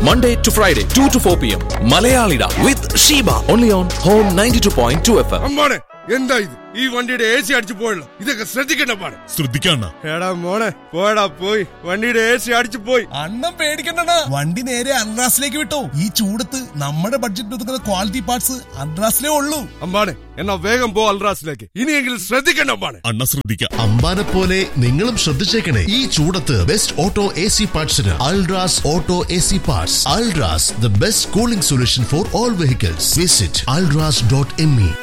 Monday to Friday, 2 to 4 p.m. Malayalida with Sheba. Only on Home 92.2 FM. അമ്മാണെ എന്താ ഇത് ഈ വണ്ടിയുടെ എ സി അടിച്ചു പോയല്ലോ ഇതൊക്കെ ശ്രദ്ധിക്കണ്ട പാടെ ശ്രദ്ധിക്കണ്ട എടാ മോനെ പോയടാ പോയി വണ്ടിയുടെ എ സി അടിച്ചു പോയി അണ്ണം പേടിക്കണ്ട വണ്ടി നേരെ അൺറാസിലേക്ക് വിട്ടോ ഈ ചൂടത്ത് നമ്മുടെ ബഡ്ജറ്റ് ഒതുക്കുന്ന ക്വാളിറ്റി പാർട്സ് അൺറാസിലേ ഉള്ളൂ അമ്പാണെ എന്നാ വേഗം പോ അൽറാസിലേക്ക് ഇനിയെങ്കിലും ശ്രദ്ധിക്കണ്ട അമ്പാണെ അണ്ണ ശ്രദ്ധിക്കാം അമ്പാനെ പോലെ നിങ്ങളും ശ്രദ്ധിച്ചേക്കണേ ഈ ചൂടത്ത് ബെസ്റ്റ് ഓട്ടോ എ സി പാർട്സിന് Ultras auto A C parts Ultras the best cooling solution for all vehicles visit Ultras dot M E